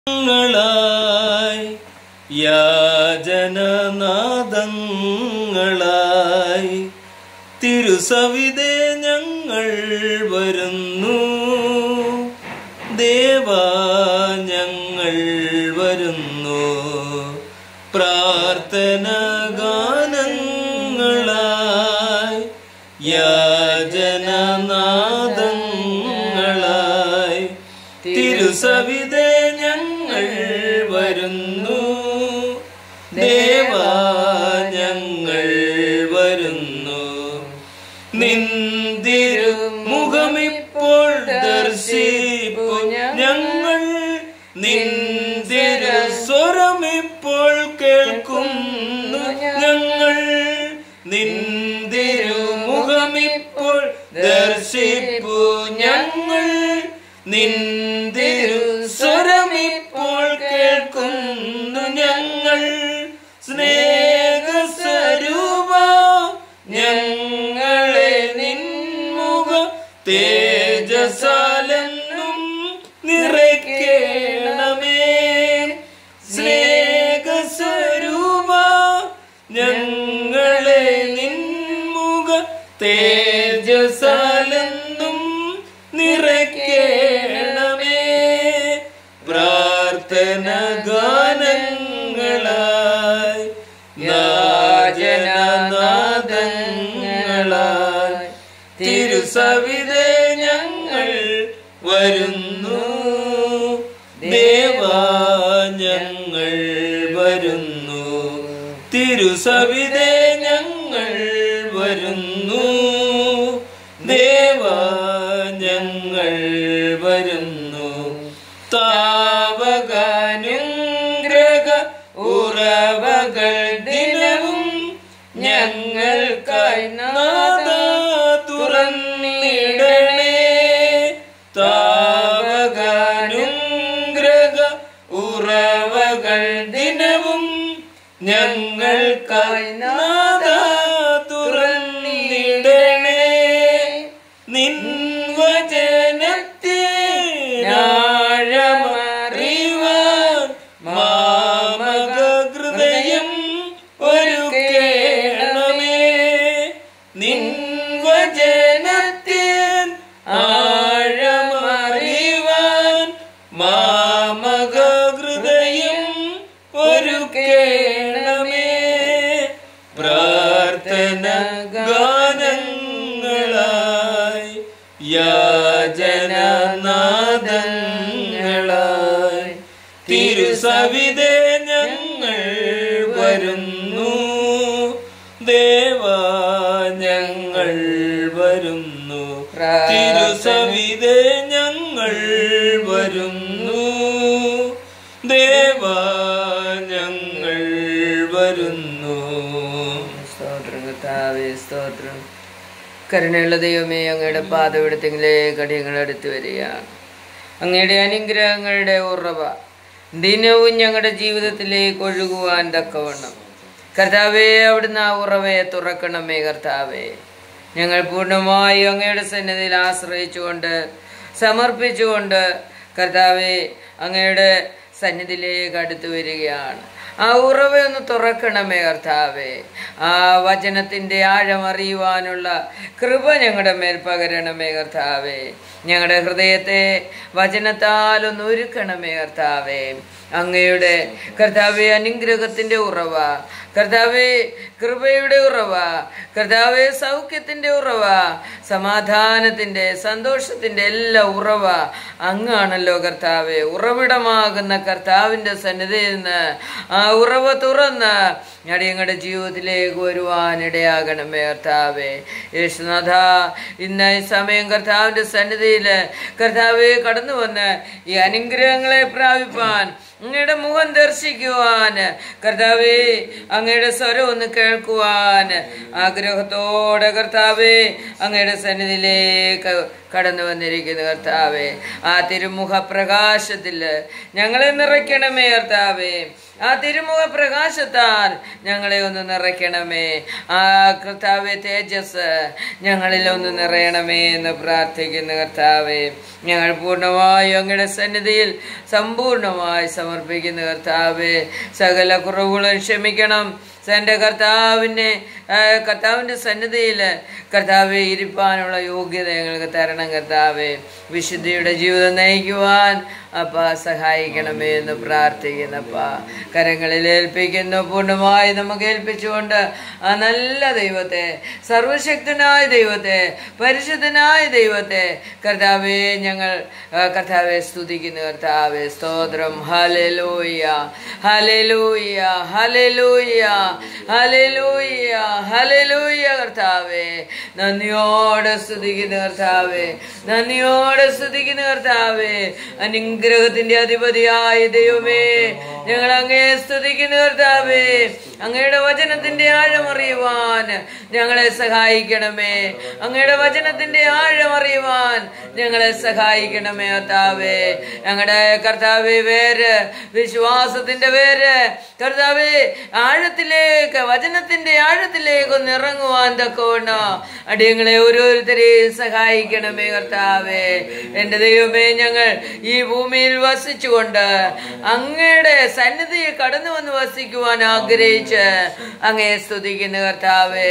ങ്ങളായി യാചനനാദങ്ങളായി തിരുസവിതേ ഞങ്ങൾ വരുന്നു ദേവാ ഞങ്ങൾ വരുന്നു പ്രാർത്ഥന ഗാനങ്ങളായി യാചനനാദങ്ങളായി തിരുസവിതേ ഞങ്ങൾ വരുന്നു ദേവാ ഞങ്ങൾ വരുന്നു നിന്തിരു മുഖമിപ്പോൾ ദർശിപ്പു ഞങ്ങൾ നിന്തിരു സ്വരമിപ്പോൾ കേൾക്കുന്നു ഞങ്ങൾ നിന്തിരു മുഖമിപ്പോൾ ദർശിപ്പു ഞങ്ങൾ നിന്തിരു സ്വരമിപ്പോൾ കേൾക്കുന്നു ഞങ്ങൾ സ്നേഹസ്വരൂപ ഞങ്ങളെ നിൻമുഖ തേജസാലെന്നും നിറയ്ക്കണമേ സ്നേഹസ്വരൂപ ഞങ്ങളെ നിൻമുഖ തേജസാലെന്നും നിറയ്ക്കണമേ പ്രാർത്ഥന ഗാനങ്ങളായി യാചനനാദങ്ങളായി തിരുസവിതേ ഞങ്ങൾ വരുന്നു ദേവാ ഞങ്ങൾ വരുന്നു തിരുസവിതേ ഞങ്ങൾ വരുന്നു ദേവാ ഞങ്ങൾ വരുന്നു താവകാനുഗ്രഹ ഉറവകൾ ദിനവും ഞങ്ങൾക്കായി നാദ തുറന്നിടണേ താവകാനുഗ്രഹ ഉറവകൾ ദിനവും ഞങ്ങൾക്കായി നാദ തുറന്നിടണേ നിൻ വചനത്തിനാഴമറിവാൻ മാമക ഹൃദയം ഒരു കേണമേ നിൻ വചനത്തിൻ ആഴമറിവാൻ മാമക ഹൃദയം ഒരു കേണമേ പ്രാർത്ഥന ഗാനങ്ങളായി യാചനനാദങ്ങളായി തിരുസവിതേ ഞങ്ങൾ വരുന്നു ദേവാ ഞങ്ങൾ വരുന്നു തിരുസവിതേ ഞങ്ങൾ വരുന്നു ദേവാ ഞങ്ങൾ വരുന്നു സ്തോത്രം കർത്താവേ സ്തോത്രം കരുണയുള്ള ദൈവമേ അങ്ങയുടെ പാതവിടത്തെങ്കിലേക്ക് അടിയങ്ങൾ അടുത്ത് വരികയാണ് അങ്ങയുടെ അനുഗ്രഹങ്ങളുടെ ഉറവ ദിനവും ഞങ്ങളുടെ ജീവിതത്തിലേക്ക് ഒഴുകുവാൻ തക്കവണ്ണം കർത്താവേ അവിടുന്ന് ആ ഉറവയെ തുറക്കണമേ കർത്താവേ ഞങ്ങൾ പൂർണ്ണമായി അങ്ങയുടെ സന്നിധിയിൽ ആശ്രയിച്ചുകൊണ്ട് സമർപ്പിച്ചുകൊണ്ട് കർത്താവെ അങ്ങയുടെ സന്നിധിയിലേക്ക് അടുത്തു വരികയാണ് ആ ഉറവയൊന്ന് തുറക്കണമേ കർത്താവേ ആ വചനത്തിൻ്റെ ആഴം അറിയുവാനുള്ള കൃപ ഞങ്ങളുടെ മേൽ പകരണമേ കർത്താവേ ഞങ്ങളുടെ ഹൃദയത്തെ വചനത്താൽ ഒന്ന് ഒരുക്കണമേ കർത്താവേ അങ്ങയുടെ കർത്താവെ അനുഗ്രഹത്തിൻ്റെ ഉറവ കർത്താവെ കൃപയുടെ ഉറവ കർത്താവെ സൗഖ്യത്തിൻ്റെ ഉറവ സമാധാനത്തിൻ്റെ സന്തോഷത്തിൻ്റെ എല്ലാ ഉറവ അങ്ങാണല്ലോ കർത്താവെ ഉറവിടമാകുന്ന കർത്താവിൻ്റെ സന്നിധിയിൽ നിന്ന് ആ ഉറവ തുറന്ന് ഞങ്ങളുടെ ജീവിതത്തിലേക്ക് വരുവാനിടയാകണമേ കർത്താവെ യേശുനാഥ ഇന്ന് ഈ സമയം കർത്താവിൻ്റെ സന്നിധിയിൽ കർത്താവെ കടന്നു വന്ന് ഈ അനുഗ്രഹങ്ങളെ പ്രാപിപ്പാൻ അങ്ങയുടെ മുഖം ദർശിക്കുവാൻ കർത്താവേ അങ്ങയുടെ സ്വരം ഒന്ന് കേൾക്കുവാൻ ആഗ്രഹത്തോടെ കർത്താവേ അങ്ങയുടെ സന്നിധിയിലേക്ക് കടന്നു വന്നിരിക്കുന്നു കർത്താവേ ആ തിരുമുഖ പ്രകാശത്തിൽ ഞങ്ങളെ നിറയ്ക്കണമേ കർത്താവേ ആ തിരുമുഖ പ്രകാശത്താൽ ഞങ്ങളെ ഒന്ന് നിറയ്ക്കണമേ ആ കർത്താവെ തേജസ് ഞങ്ങളിൽ ഒന്ന് നിറയണമേ എന്ന് പ്രാർത്ഥിക്കുന്ന കർത്താവെ ഞങ്ങൾ പൂർണ്ണമായി അങ്ങയുടെ സന്നിധിയിൽ സമ്പൂർണമായി സമർപ്പിക്കുന്ന കർത്താവെ സകല കുറവുകളും ക്ഷമിക്കണം എൻ്റെ കർത്താവിൻ്റെ ആ, കർത്താവിൻ്റെ സന്നിധിയിൽ കർത്താവെ ഇരിപ്പാനുള്ള യോഗ്യത ഞങ്ങൾക്ക് തരണം കർത്താവെ വിശുദ്ധിയുടെ ജീവിതം നയിക്കുവാൻ അപ്പ സഹായിക്കണമേ എന്ന് പ്രാർത്ഥിക്കുന്നപ്പ കരങ്ങളിൽ ഏൽപ്പിക്കുന്നു പൂർണ്ണമായി നമുക്ക് ഏൽപ്പിച്ചുകൊണ്ട് ആ നല്ല ദൈവത്തെ സർവശക്തനായ ദൈവത്തെ പരിശുദ്ധനായ ദൈവത്തെ കർത്താവെ ഞങ്ങൾ ആ, കർത്താവെ സ്തുതിക്കുന്നു കർത്താവെ സ്തോത്രം ഹലലൂയ ഹലലൂയ ഹലലൂയ ഹലലൂയ ഹലലൂയ കർത്താവെ നന്ദിയോടെ സ്തുതിക്കുന്നു കർത്താവെ നന്ദിയോടെ സ്തുതിക്കുന്നു കർത്താവെ അനുഗ്രഹത്തിന്റെ അധിപതിയായ ദൈവമേ ഞങ്ങൾ അങ്ങേ സ്തുതിക്കുന്നു കർത്താവേ അങ്ങയുടെ വചനത്തിന്റെ ആഴം അറിയുവാൻ ഞങ്ങളെ സഹായിക്കണമേ അങ്ങയുടെ വചനത്തിന്റെ ആഴം അറിയുവാൻ ഞങ്ങളെ സഹായിക്കണമേ കർത്താവേ ഞങ്ങളുടെ കർത്താവേ വേര് വിശ്വാസത്തിന്റെ വേര് കർത്താവേ ആഴത്തിലേക്ക് വചനത്തിന്റെ ആഴത്തിലേക്ക് ഒന്ന് ഇറങ്ങുവാൻ തക്കവണ്ണ അടിയങ്ങളെ ഓരോരുത്തരെയും സഹായിക്കണമേ കർത്താവേ എന്റെ ദൈവമേ ഞങ്ങൾ ഈ ഭൂമിയിൽ വസിച്ചുകൊണ്ട് അങ്ങയുടെ സന്നിധിയിൽ കടന്നു വന്ന് വസിക്കുവാൻ ആഗ്രഹിച്ച് അങ്ങയെ സ്തുതിക്കുന്ന കർത്താവേ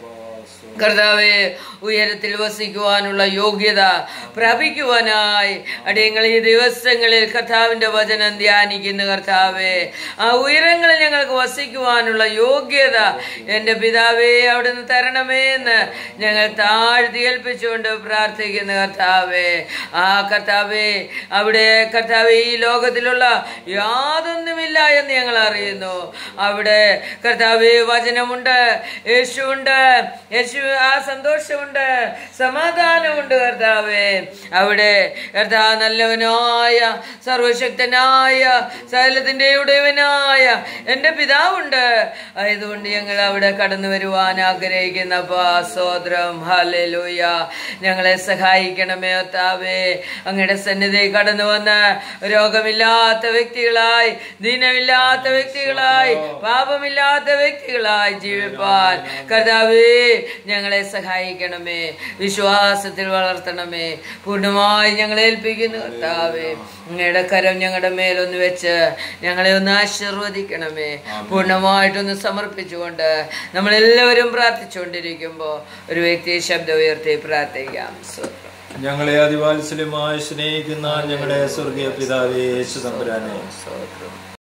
കർത്താവെ ഉയരത്തിൽ വസിക്കുവാനുള്ള യോഗ്യത പ്രാപിക്കുവാനായി അടിയങ്ങൾ ഈ ദിവസങ്ങളിൽ കർത്താവിന്റെ വചനം ധ്യാനിക്കുന്ന കർത്താവെ ആ ഉയരങ്ങളിൽ ഞങ്ങൾക്ക് വസിക്കുവാനുള്ള യോഗ്യത എൻ്റെ പിതാവേ അവിടുന്ന് തരണമേ എന്ന് ഞങ്ങൾ താഴ്ത്തി ഏൽപ്പിച്ചുകൊണ്ട് പ്രാർത്ഥിക്കുന്ന കർത്താവെ ആ കർത്താവെ അവിടെ കർത്താവെ ഈ ലോകത്തിലുള്ള യാതൊന്നുമില്ല എന്ന് ഞങ്ങൾ അറിയുന്നു അവിടെ കർത്താവെ വചനമുണ്ട് യേശുണ്ട് യേശു ആ സന്തോഷമുണ്ട് സമാധാനമുണ്ട് കർത്താവേ അവിടെ കർത്താവ് നല്ലവനായ സർവശക്തനായ സകലത്തിന്റെ ഉടയവനായ എൻ്റെ പിതാവുണ്ട് ആയതുകൊണ്ട് ഞങ്ങൾ അവിടെ കടന്നു വരുവാൻ ആഗ്രഹിക്കുന്ന സോദരം ഹലലൂയ ഞങ്ങളെ സഹായിക്കണമേ ഒത്താവേ അങ്ങയുടെ സന്നിധി കടന്നു വന്ന് രോഗമില്ലാത്ത വ്യക്തികളായി ദീനമില്ലാത്ത വ്യക്തികളായി പാപമില്ലാത്ത വ്യക്തികളായി ജീവിപ്പാൻ കർത്താവേ ഞങ്ങളെ സഹായിക്കണമേ വിശ്വാസത്തിൽ വളർത്തണമേ പൂർണ്ണമായി ഞങ്ങളെ ഏൽപ്പിക്കുന്നു കർത്താവേ അങ്ങയുടെ കരം ഞങ്ങളുടെ മേലൊന്ന് വെച്ച് ഞങ്ങളെ ഒന്ന് ആശീർവദിക്കണമേ പൂർണ്ണമായിട്ടൊന്ന് സമർപ്പിച്ചുകൊണ്ട് നമ്മളെല്ലാവരും പ്രാർത്ഥിച്ചുകൊണ്ടിരിക്കുമ്പോൾ ഒരു വ്യക്തി ശബ്ദം ഉയർത്തി പ്രാർത്ഥിക്കാം സ്തോത്രം. ഞങ്ങളെ അതിവാത്സല്യമായി സ്നേഹിക്കുന്ന ഞങ്ങളുടെ സ്വർഗീയ പിതാവേ യേശു തമ്പുരാനെ സ്തോത്രം